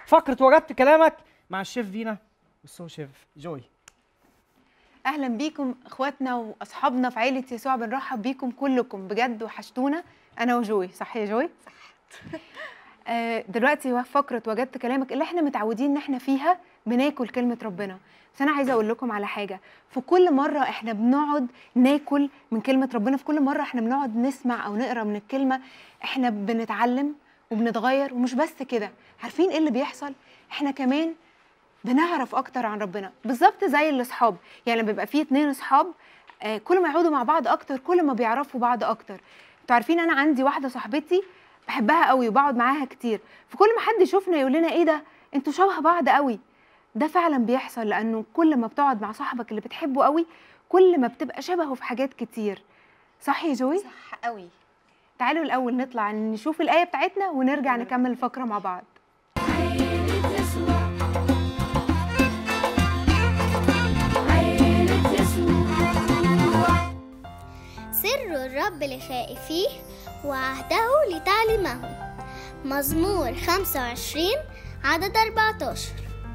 فقره وجدت كلامك مع الشيف فينا والسو شيف جوي اهلا بيكم اخواتنا واصحابنا في عيله يسوع بنرحب بيكم كلكم بجد وحشتونا انا وجوي صح يا جوي صح دلوقتي هو فقره وجدت كلامك اللي احنا متعودين ان احنا فيها بناكل كلمه ربنا بس انا عايزه اقول لكم على حاجه في كل مره احنا بنقعد ناكل من كلمه ربنا في كل مره احنا بنقعد نسمع او نقرا من الكلمه احنا بنتعلم وبنتغير ومش بس كده عارفين ايه اللي بيحصل احنا كمان بنعرف اكتر عن ربنا بالظبط زي الاصحاب يعني لما بيبقى في اتنين اصحاب آه كل ما يقعدوا مع بعض اكتر كل ما بيعرفوا بعض اكتر انتوا عارفين انا عندي واحده صاحبتي بحبها قوي وبقعد معاها كتير فكل ما حد يشوفنا يقول لنا ايه ده انتوا شبه بعض قوي ده فعلا بيحصل لانه كل ما بتقعد مع صاحبك اللي بتحبه قوي كل ما بتبقى شبهه في حاجات كتير صح يا جوي صح قوي تعالوا الاول نطلع نشوف الايه بتاعتنا ونرجع نكمل الفقره مع بعض سر الرب لخائفيه وعهده لتعليمهم مزمور 25 عدد 14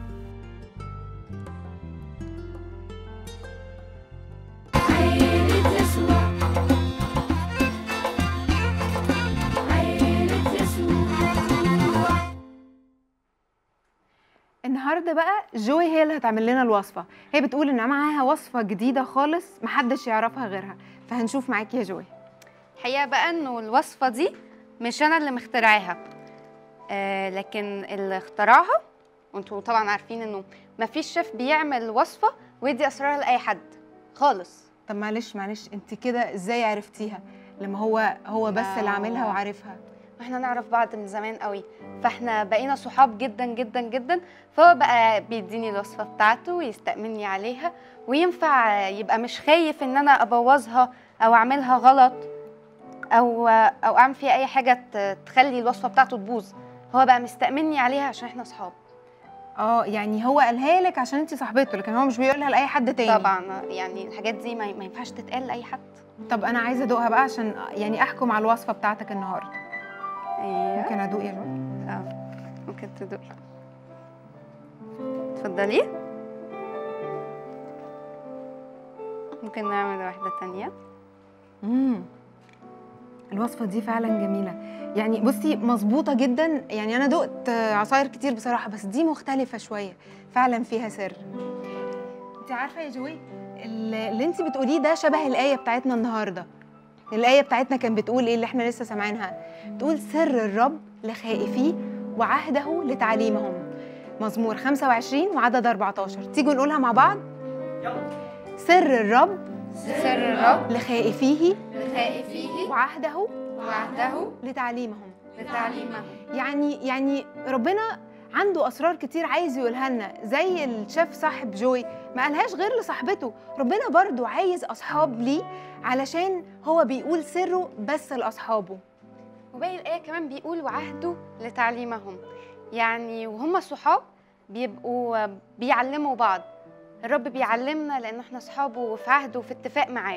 النهارده بقى جوي هي اللي هتعمل لنا الوصفه هي بتقول ان معاها وصفه جديده خالص محدش يعرفها غيرها فهنشوف معاكي يا جوي الحقيقه بقى انه الوصفه دي مش انا اللي مخترعاها آه لكن اللي اخترعها وانتوا طبعا عارفين انه مفيش شيف بيعمل وصفه ويدي اسرارها لاي حد خالص طب معلش معلش انت كده ازاي عرفتيها لما هو هو بس اللي عاملها وعارفها احنا نعرف بعض من زمان قوي فاحنا بقينا صحاب جدا جدا جدا فهو بقى بيديني الوصفه بتاعته ويستأمني عليها وينفع يبقى مش خايف ان انا ابوظها او اعملها غلط او او اعمل فيها اي حاجه تخلي الوصفه بتاعته تبوظ هو بقى مستأمني عليها عشان احنا صحاب اه يعني هو قالها لك عشان انت صاحبته لكن هو مش بيقولها لاي حد تاني طبعا يعني الحاجات دي ما ينفعش تتقال لاي حد طب انا عايزه ادوقها بقى عشان يعني احكم على الوصفه بتاعتك النهارده ايوه ممكن ادوق يا جوي اه ممكن تدوقي اتفضلي ممكن نعمل واحده تانية امم الوصفه دي فعلا جميله يعني بصي مظبوطه جدا يعني انا دقت عصاير كتير بصراحه بس دي مختلفه شويه فعلا فيها سر انت عارفه يا جوي اللي انت بتقوليه ده شبه الايه بتاعتنا النهارده الايه بتاعتنا كان بتقول ايه اللي احنا لسه سامعينها تقول سر الرب لخائفيه وعهده لتعليمهم مزمور 25 وعدد 14 تيجوا نقولها مع بعض سر الرب سر الرب لخائفيه لخائفيه وعهده وعهده لتعليمهم لتعليمهم يعني يعني ربنا عنده اسرار كتير عايز يقولها لنا زي الشيف صاحب جوي ما قالهاش غير لصاحبته ربنا برضو عايز اصحاب ليه علشان هو بيقول سره بس لاصحابه وباقي الآية كمان بيقول وعهده لتعليمهم يعني وهم صحاب بيبقوا بيعلموا بعض الرب بيعلمنا لأن احنا صحابه وفي عهده وفي اتفاق معاه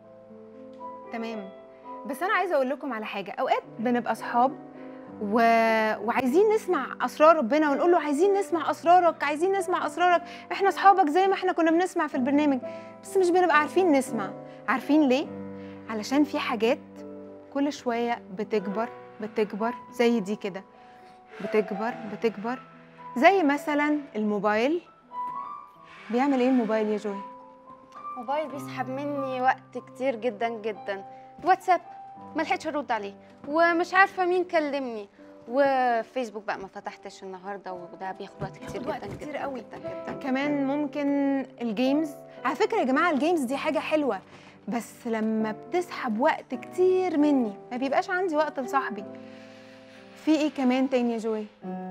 تمام بس أنا عايزة أقول لكم على حاجة أوقات بنبقى صحاب و... وعايزين نسمع اسرار ربنا ونقول له عايزين نسمع اسرارك عايزين نسمع اسرارك احنا اصحابك زي ما احنا كنا بنسمع في البرنامج بس مش بنبقى عارفين نسمع عارفين ليه علشان في حاجات كل شويه بتكبر بتكبر زي دي كده بتكبر بتكبر زي مثلا الموبايل بيعمل ايه الموبايل يا جوي موبايل بيسحب مني وقت كتير جدا جدا واتساب ما لحقتش ارد عليه ومش عارفه مين كلمني وفيسبوك بقى ما فتحتش النهارده وده بياخد وقت كتير وقت جدا كتير جدا قوي. جدا جدا كمان ممكن الجيمز على فكره يا جماعه الجيمز دي حاجه حلوه بس لما بتسحب وقت كتير مني ما بيبقاش عندي وقت لصاحبي في ايه كمان تاني يا جوي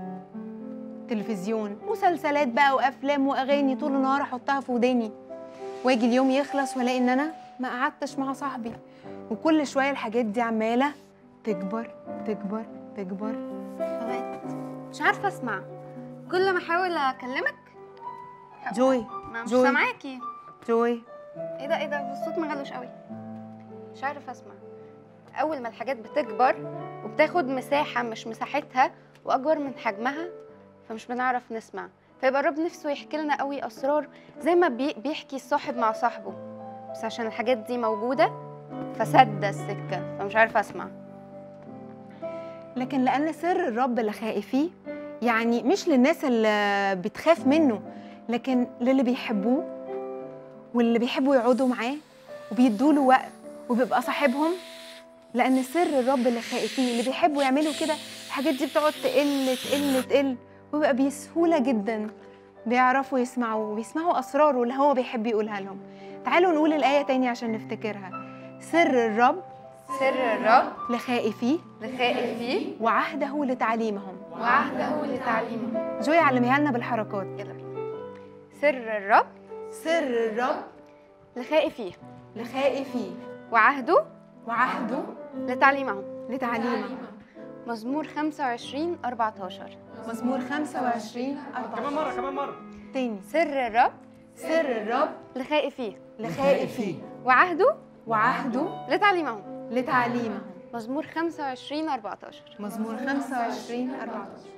تلفزيون مسلسلات بقى وافلام واغاني طول النهار احطها في وداني واجي اليوم يخلص والاقي ان انا ما قعدتش مع صاحبي وكل شويه الحاجات دي عماله تكبر تكبر تكبر فبقيت مش عارفه اسمع كل ما احاول اكلمك جوي ما مش جوي. سامعاكي جوي ايه ده ايه ده الصوت مغلوش قوي مش عارفه اسمع اول ما الحاجات بتكبر وبتاخد مساحه مش مساحتها واكبر من حجمها فمش بنعرف نسمع فيبقى الرب نفسه يحكي لنا قوي اسرار زي ما بي- بيحكي الصاحب مع صاحبه بس عشان الحاجات دي موجوده فسد السكه فمش عارفه اسمع لكن لأن سر الرب لخائفيه يعني مش للناس اللي بتخاف منه لكن للي بيحبوه واللي بيحبوا يقعدوا معاه وبيدوا له وقت وبيبقى صاحبهم لأن سر الرب لخائفيه اللي بيحبوا يعملوا كده الحاجات دي بتقعد تقل تقل تقل وبيبقى بسهولة جدا بيعرفوا يسمعوا وبيسمعوا أسراره اللي هو بيحب يقولها لهم تعالوا نقول الآية تاني عشان نفتكرها سر الرب سر الرب لخائفيه لخائفيه وعهده لتعليمهم وعهده لتعليمه جوي علميها لنا بالحركات يلا بينا سر الرب سر الرب لخائفيه لخائفيه وعهده وعهده لتعليمهم لتعليمهم مزمور 25 14 مزمور 25 كمان 14 مره كمان مره تاني سر الرب سر الرب لخائفيه لخائفيه وعهده وعهده لتعليمهم لتعليمهم مزمور 25 14 مزمور 25 14